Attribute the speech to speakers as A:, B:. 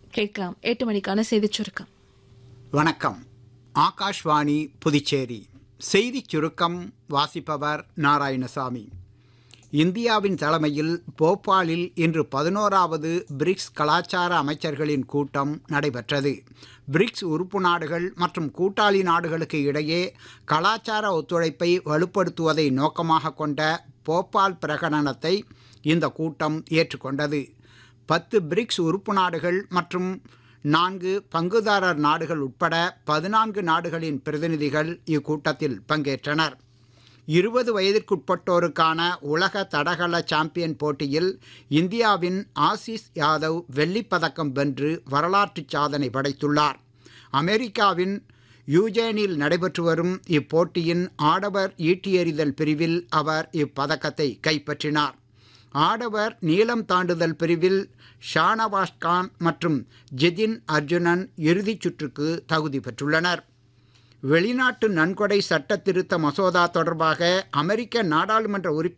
A: கேட்கலாம் எட்டு மணிக்கான செய்திச் சுருக்கம்
B: வணக்கம் ஆகாஷ்வாணி புதுச்சேரி செய்திச் சுருக்கம் வாசிப்பவர் நாராயணசாமி இந்தியாவின் தலைமையில் போபாலில் இன்று பதினோராவது பிரிக்ஸ் கலாச்சார அமைச்சர்களின் கூட்டம் நடைபெற்றது பிரிக்ஸ் உறுப்பு நாடுகள் மற்றும் கூட்டாளி நாடுகளுக்கு இடையே கலாச்சார ஒத்துழைப்பை வலுப்படுத்துவதை நோக்கமாக கொண்ட போபால் பிரகடனத்தை இந்த கூட்டம் ஏற்றுக்கொண்டது பத்து பிரிக்ஸ் உறுப்பு நாடுகள் மற்றும் நான்கு பங்குதாரர் நாடுகள் உட்பட பதினான்கு நாடுகளின் பிரதிநிதிகள் இக்கூட்டத்தில் பங்கேற்றனர் இருபது வயதிற்குட்பட்டோருக்கான உலக தடகள சாம்பியன் போட்டியில் இந்தியாவின் ஆசிஸ் யாதவ் வெள்ளிப்பதக்கம் வென்று வரலாற்று சாதனை படைத்துள்ளார் அமெரிக்காவின் யூஜேனில் நடைபெற்று வரும் இப்போட்டியின் ஆடவர் ஈட்டி எறிதல் பிரிவில் அவர் இப்பதக்கத்தை கைப்பற்றினார் ஆடவர் நீளம் தாண்டுதல் பிரிவில் ஷானவாஸ் கான் மற்றும் ஜிதின் அர்ஜுனன் இறுதிச் சுற்றுக்கு தகுதி பெற்றுள்ளனர் வெளிநாட்டு நன்கொடை சட்ட திருத்த மசோதா தொடர்பாக அமெரிக்க நாடாளுமன்ற உறுப்பினர்